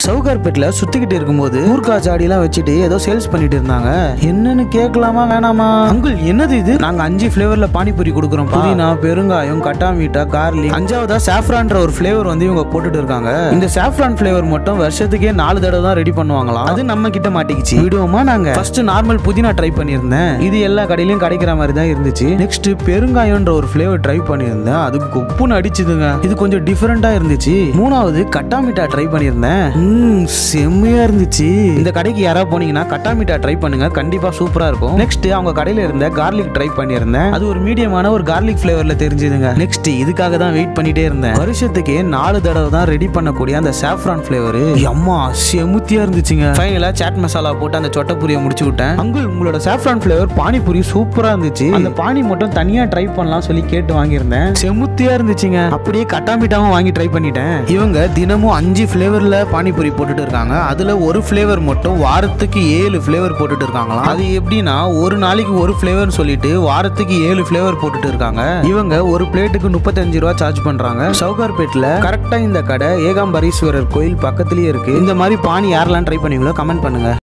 சவுகார்பேட்ல சுத்திக்கிட்டு இருக்கும்போது ஊர்கா ஜாடிலாம் வச்சுட்டு ஏதோ சேல்ஸ் பண்ணிட்டு இருந்தாங்க என்னன்னு கேட்கலாமா வேணாமா அங்குள் என்னது இது நாங்க அஞ்சு ஃபிளேவர்ல பானிபூரி கொடுக்குறோம் புதினா பெருங்காயம் கட்டா மீட்டா கார்லிக் அஞ்சாவதா சாஃப்ரான்ற ஒரு ஃபிளேவர் வந்து இவங்க போட்டுட்டு இருக்காங்க இந்த சாஃப்ரான் ஃபிளேவர் மட்டும் வருஷத்துக்கே நாலு தடவை தான் ரெடி பண்ணுவாங்களாம் அது நம்ம கிட்ட மாட்டிக்கிச்சு விடுவோமா நாங்க ஃபர்ஸ்ட் நார்மல் புதினா ட்ரை பண்ணியிருந்தேன் இது எல்லா கடையிலயும் கிடைக்கிற மாதிரி தான் இருந்துச்சு நெக்ஸ்ட் பெருங்காயம்ன்ற ஒரு ஃபிளேவர் ட்ரை பண்ணியிருந்தேன் அது கொப்புன்னு அடிச்சுதுங்க இது கொஞ்சம் டிஃபரெண்டா இருந்துச்சு மூணாவது கட்டா மீட்டா ட்ரை பண்ணியிருந்தேன் ம், செம்மையா இருந்துச்சு இந்த கடைக்கு யாராவது போனீங்கன்னா கட்டா மீட்டா ட்ரை பண்ணுங்க கண்டிப்பா சூப்பரா இருக்கும் நெக்ஸ்ட் அவங்க கடையில இருந்த கார்லிக் ட்ரை பண்ணியிருந்தேன் அது ஒரு மீடியமான ஒரு கார்லிக் ஃபிளேவர்ல தெரிஞ்சுதுங்க நெக்ஸ்ட் இதுக்காக தான் வெயிட் பண்ணிட்டே இருந்தேன் வருஷத்துக்கே நாலு தடவை தான் ரெடி பண்ணக்கூடிய அந்த சாஃப்ரான் ஃபிளேவர் அம்மா செமுத்தியா இருந்துச்சுங்க ஃபைனலா சாட் மசாலா போட்டு அந்த சொட்டப்பூரியை முடிச்சு விட்டேன் அங்குள் உங்களோட சாஃப்ரான் ஃபிளேவர் பானிபூரி சூப்பரா இருந்துச்சு அந்த பானி மட்டும் தனியா ட்ரை பண்ணலாம் சொல்லி கேட்டு வாங்கியிருந்தேன் செமுத்தியா இருந்துச்சுங்க அப்படியே கட்டா மீட்டாவும் வாங்கி ட்ரை பண்ணிட்டேன் இவங்க தினமும் அஞ்சு ஃபிளேவர்ல பானிபூரி போட்டுட்டு இருக்காங்க அதுல ஒரு ஃபிளேவர் மட்டும் வாரத்துக்கு ஏழு ஃபிளேவர் போட்டுட்டு இருக்காங்களாம் அது எப்படின்னா ஒரு நாளைக்கு ஒரு ஃபிளேவர் சொல்லிட்டு வாரத்துக்கு ஏழு ஃபிளேவர் போட்டுட்டு இருக்காங்க இவங்க ஒரு பிளேட்டுக்கு முப்பத்தஞ்சு ரூபா சார்ஜ் பண்றாங்க சவுகார்பேட்ல கரெக்டா இந்த கடை ஏகாம்பரீஸ்வரர் கோயில் பக்கத்துலயே இருக்கு இந்த மாதிரி பானி யாரெல்லாம் ட்ரை பண்ணீங்களோ கமெண்ட் பண்ணுங்க